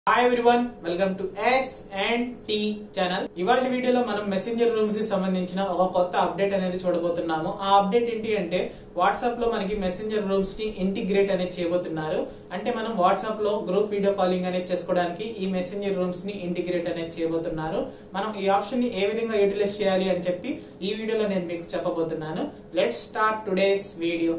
hi everyone welcome to S and T channel ఇవాళ వీడియోలో మనం మెసెంజర్ రూమ్స్ కి సంబంధించిన ఒక కొత్త అప్డేట్ అనేది చూడబోతున్నాము ఆ అప్డేట్ ఏంటి అంటే వాట్సాప్ లో మనకి మెసెంజర్ రూమ్స్ ని ఇంటిగ్రేట్ అనేది చేయబోతున్నారు అంటే మనం వాట్సాప్ లో గ్రూప్ వీడియో కాలింగ్ అనేది చేసుకోవడానికి ఈ మెసెంజర్ రూమ్స్ ని ఇంటిగ్రేట్ అనేది చేయబోతున్నారు మనం ఈ ఆప్షన్ ని ఏ విధంగా యూటిలైజ్ చేయాలి అని చెప్పి ఈ వీడియోలో నేను మీకు చెప్పబోతున్నాను లెట్ స్టార్ట్ టుడేస్ వీడియో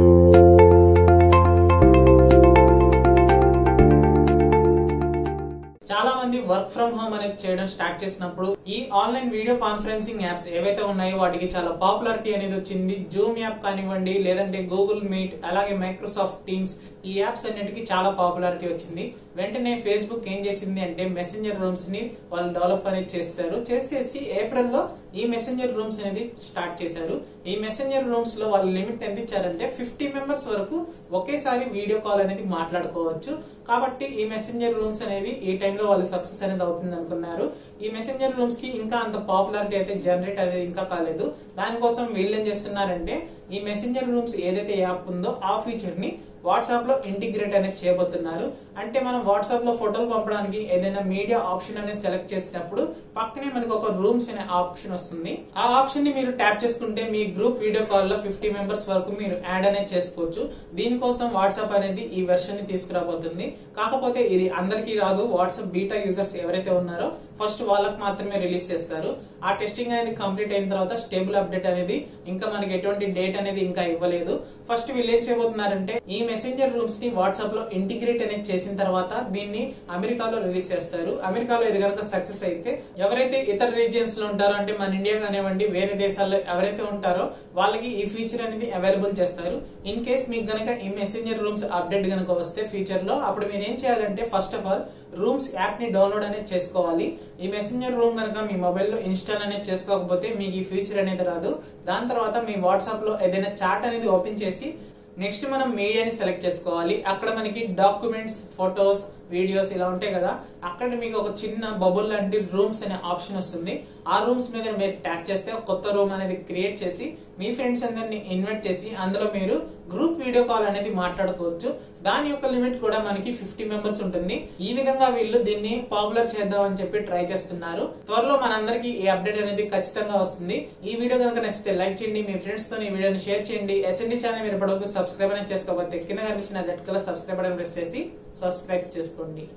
చాలా మంది వర్క్ ఫ్రమ్ హోమ్ అనేది చేయడం స్టార్ట్ చేసినప్పుడు ఈ ఆన్లైన్ వీడియో కాన్ఫరెన్సింగ్ యాప్స్ ఏవైతే ఉన్నాయో వాటికి చాలా పాపులారిటీ అనేది వచ్చింది జూమ్ యాప్ కానివ్వండి లేదంటే గూగుల్ మీట్ అలాగే మైక్రోసాఫ్ట్ టీమ్స్ ఈ యాప్స్ అన్నిటికీ చాలా పాపులారిటీ వచ్చింది వెంటనే ఫేస్బుక్ ఏం చేసింది అంటే మెసెంజర్ రూమ్స్ ని వాళ్ళు డెవలప్ అనేది చేస్తారు చేసేసి ఏప్రిల్ లో ఈ మెసెంజర్ రూమ్స్ అనేది స్టార్ట్ చేశారు ఈ మెసెంజర్ రూమ్స్ లో వాళ్ళు లిమిట్ ఎంత ఇచ్చారంటే ఫిఫ్టీ మెంబర్స్ వరకు ఒకేసారి వీడియో కాల్ అనేది మాట్లాడుకోవచ్చు కాబట్టి ఈ మెసెంజర్ రూమ్స్ అనేది ఈ టైంలో వాళ్ళు సక్సెస్ అనేది అవుతుంది అనుకున్నారు ఈ మెసెంజర్ రూమ్స్ కి ఇంకా అంత పాపులారిటీ అయితే జనరేట్ అనేది ఇంకా కాలేదు దానికోసం వీళ్ళు ఏం చేస్తున్నారంటే ఈ మెసెంజర్ రూమ్స్ ఏదైతే యాప్ ఉందో ఆ ఫీచర్ ని వాట్సాప్ లో ఇంటిగ్రేట్ అనేది చేయబోతున్నారు అంటే మనం వాట్సాప్ లో ఫోటోలు పంపడానికి ఏదైనా మీడియా ఆప్షన్ అనేది సెలెక్ట్ చేసినప్పుడు పక్కనే మనకి ఒక రూమ్స్ అనే ఆప్షన్ వస్తుంది ఆ ఆప్షన్ ని మీరు ట్యాప్ చేసుకుంటే మీ గ్రూప్ వీడియో కాల్ లో ఫిఫ్టీ మెంబర్స్ వరకు మీరు యాడ్ అనేది చేసుకోవచ్చు దీనికోసం వాట్సాప్ అనేది ఈ వెర్షన్ ని తీసుకురాబోతుంది కాకపోతే ఇది అందరికీ రాదు వాట్సాప్ బీటా యూజర్స్ ఎవరైతే ఉన్నారో ఫస్ట్ వాళ్ళకి మాత్రమే రిలీజ్ చేస్తారు ఆ టెస్టింగ్ అనేది కంప్లీట్ అయిన తర్వాత స్టేబుల్ అప్డేట్ అనేది ఇంకా మనకి ఎటువంటి డేట్ అనేది ఇంకా ఇవ్వలేదు ఫస్ట్ వీళ్ళు ఏం చేయబోతున్నారంటే ఈ మెసెంజర్ రూమ్స్ ని వాట్సాప్ లో ఇంటిగ్రేట్ అనేది చేసిన తర్వాత దీన్ని అమెరికాలో రిలీజ్ చేస్తారు అమెరికాలో ఇది కనుక సక్సెస్ అయితే ఎవరైతే ఇతర రీజియన్స్ లో ఉంటారో అంటే మన ఇండియా కానివ్వండి వేరే దేశాల్లో ఎవరైతే ఉంటారో వాళ్ళకి ఈ ఫీచర్ అనేది అవైలబుల్ చేస్తారు ఇన్ కేస్ మీకు గనక ఈ మెసెంజర్ రూమ్స్ అప్డేట్ గనక వస్తే ఫ్యూచర్ లో అప్పుడు మీరు ఏం చేయాలంటే first of all rooms app ని డౌన్లోడ్ అనేది చేసుకోవాలి ఈ మెసెంజర్ రూమ్ కనుక మీ మొబైల్ లో ఇన్స్టాల్ అనేది చేసుకోకపోతే మీకు ఈ ఫీచర్ అనేది రాదు దాని తర్వాత మీ వాట్సాప్ లో ఏదైనా చాట్ అనేది ఓపెన్ చేసి నెక్స్ట్ మనం మీడియాని సెలెక్ట్ చేసుకోవాలి అక్కడ మనకి డాక్యుమెంట్స్ ఫొటోస్ వీడియోస్ ఇలా ఉంటాయి కదా అక్కడ మీకు ఒక చిన్న బబుల్ లాంటి రూమ్స్ అనే ఆప్షన్ వస్తుంది ఆ రూమ్స్ మీద మీరు ట్యాప్ చేస్తే ఒక కొత్త రూమ్ అనేది క్రియేట్ చేసి మీ ఫ్రెండ్స్ అందరిని ఇన్వైట్ చేసి అందులో మీరు గ్రూప్ వీడియో కాల్ అనేది మాట్లాడుకోవచ్చు దాని యొక్క లిమిట్ కూడా మనకి ఫిఫ్టీ మెంబర్స్ ఉంటుంది ఈ విధంగా వీళ్ళు దీన్ని పాపులర్ చేద్దాం అని చెప్పి ట్రై చేస్తున్నారు త్వరలో మనందరికి ఈ అప్డేట్ అనేది ఖచ్చితంగా వస్తుంది ఈ వీడియో కనుక నచ్చితే లైక్ చేయండి మీ ఫ్రెండ్స్ తో ఈ వీడియోని షేర్ చేయండి ఎస్ఎండి ఛానల్ మీరు ఇప్పటివరకు సబ్స్క్రైబ్ అనేది చేసుకోకపోతే కింద కనిపిస్తున్న రెడ్ కలర్ సబ్స్క్రైబ్ అని ప్రెస్ చేసి సబ్స్క్రైబ్ చేసుకోండి